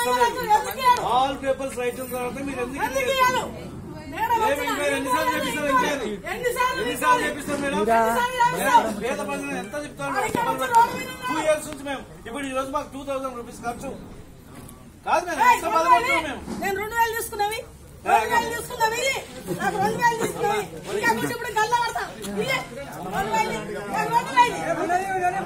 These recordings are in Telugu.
ఇస్తలేదు. ఆల్ పేపర్స్ రైట్ తర్వాత మీరు ఎందుకు ఎందుకు ఇవ్వలేదు? ఇయ్యాలి? మేడం ఏమి వచ్చినా ఇంకా ఎన్నిసార్లు చేపిస్తారు ఇంకేమి? ఎన్నిసార్లు ఎన్నిసార్లు చేపిస్తారు మేడం మేడం, పేద ప్రజలు ఎంత చెప్తారు మేడం? చెప్పండి మేడం. టూ ఇయర్స్ నుంచి మేము ఇప్పుడు ఈ రోజు మాకు టూ థౌసండ్ రూపీస్ ఖర్చు కాదు మేడం ఏయ్, ఎంత రెండు బాధపడుతున్నాం వేలు. మేము నేను రెండు వేలు తీసుకున్నవి రెండు వేలు తీసుకున్నవి ఇది. నాకు రెండు వేలు తీసుకున్నవి ఇంకా కొంచెం ఇప్పుడు గల్ల పడతా ఇది. రెండు వేలు నాకు రెండు వేలు రెండు వేలు.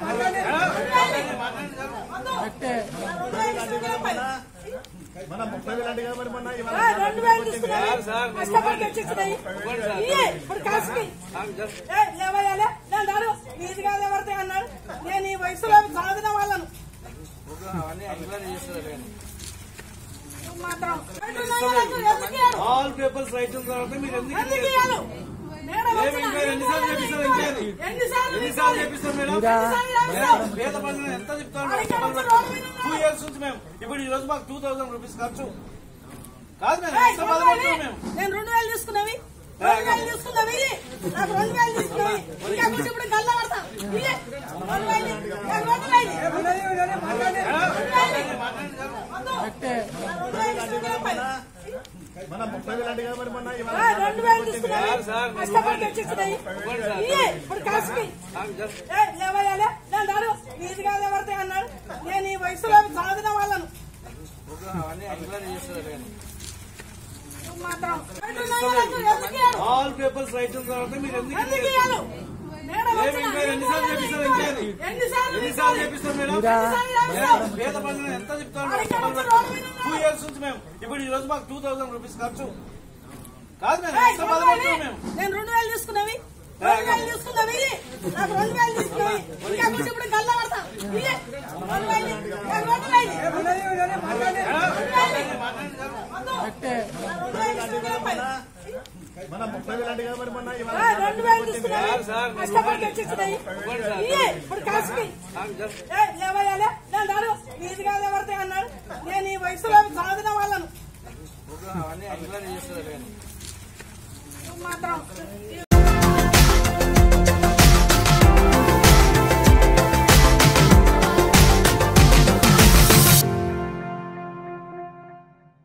వద్దు. రెండు వేలు తీసుకున్నవి పై. మన ముప్పై వేలు అంటే కదా మరి మొన్న ఇవాళ ఆ, రెండు వేలు తీసుకున్నవి సార్, సార్, కష్టపడి తెచ్చిచ్చినవి ఇయ్యే, ఇప్పుడు కాసుకి ఏ, లేవయ్యాలే నేను దాడు నీది కాదు ఎవరితే అన్నాడు నేను ఈ వయసులో సాధిన వాళ్ళను అవన్నీ ఎంక్వైరీ చేస్తారు కానీ. నువ్వు మాత్రం ఎందుకు ఇయ్యాలి? ఆల్ పేపర్స్ రైట్ తర్వాత మీరు ఎందుకు ఎందుకు ఇవ్వలేదు? ఇయ్యాలి? మేడం ఏమి వచ్చినా ఇంకా ఎన్నిసార్లు చేపిస్తారు ఇంకేమి? ఎన్నిసార్లు ఎన్నిసార్లు చేపిస్తారు మేడం మేడం, పేద ప్రజలు ఎంత చెప్తారు మేడం? చెప్పండి మేడం. టూ ఇయర్స్ నుంచి మేము ఇప్పుడు ఈ రోజు మాకు టూ థౌసండ్ రూపీస్ ఖర్చు కాదు మేడం ఏయ్, ఎంత రెండు బాధపడుతున్నాం వేలు. మేము నేను రెండు వేలు తీసుకున్నవి రెండు వేలు తీసుకున్నవి ఇది. నాకు రెండు వేలు తీసుకున్నవి ఇంకా కొంచెం ఇప్పుడు గల్ల పడతా ఇది. రెండు వేలు నాకు రెండు వేలు రెండు వేలు. వద్దు. రెండు వేలు తీసుకున్నవి పై. మన ముప్పై వేలు అంటే కదా మరి మొన్న ఇవాళ ఆ, రెండు వేలు తీసుకున్నవి సార్, సార్, కష్టపడి తెచ్చిచ్చినవి ఇయ్యే, ఇప్పుడు కాసుకి ఏ, లేవయ్యాలే నేను దాడు నీది కాదు ఎవరితే అన్నాడు నేను ఈ వయసులో సాధిన వాళ్ళను అవన్నీ ఎంక్వైరీ చేస్తారు కానీ. నువ్వు మాత్రం ఎందుకు ఇయ్యాలి? ఆల్ పేపర్స్ రైట్ తర్వాత మీరు ఎందుకు ఎందుకు ఇవ్వలేదు? ఇయ్యాలి? మేడం ఏమి వచ్చినా ఇంకా ఎన్నిసార్లు చేపిస్తారు ఇంకేమి? ఎన్నిసార్లు ఎన్నిసార్లు చేపిస్తారు మేడం మేడం, పేద ప్రజలు ఎంత చెప్తారు మేడం? చెప్పండి మేడం. టూ ఇయర్స్ నుంచి మేము ఇప్పుడు ఈ రోజు మాకు టూ థౌసండ్ రూపీస్ ఖర్చు కాదు మేడం ఏయ్, ఎంత రెండు బాధపడుతున్నాం వేలు. మేము నేను రెండు వేలు తీసుకున్నవి రెండు వేలు తీసుకున్నవి ఇది. నాకు రెండు వేలు తీసుకున్నవి ఇంకా కొంచెం ఇప్పుడు గల్ల పడతా ఇది. రెండు వేలు నాకు రెండు వేలు రెండు వేలు. వద్దు. రెండు వేలు తీసుకున్నవి పై. మన ముప్పై వేలు అంటే కదా మరి మొన్న ఇవాళ ఆ, రెండు వేలు తీసుకున్నవి సార్, సార్, కష్టపడి తెచ్చిచ్చినవి ఇయ్యే, ఇప్పుడు కాసుకి ఏ, లేవయ్యాలే నేను దాడు నీది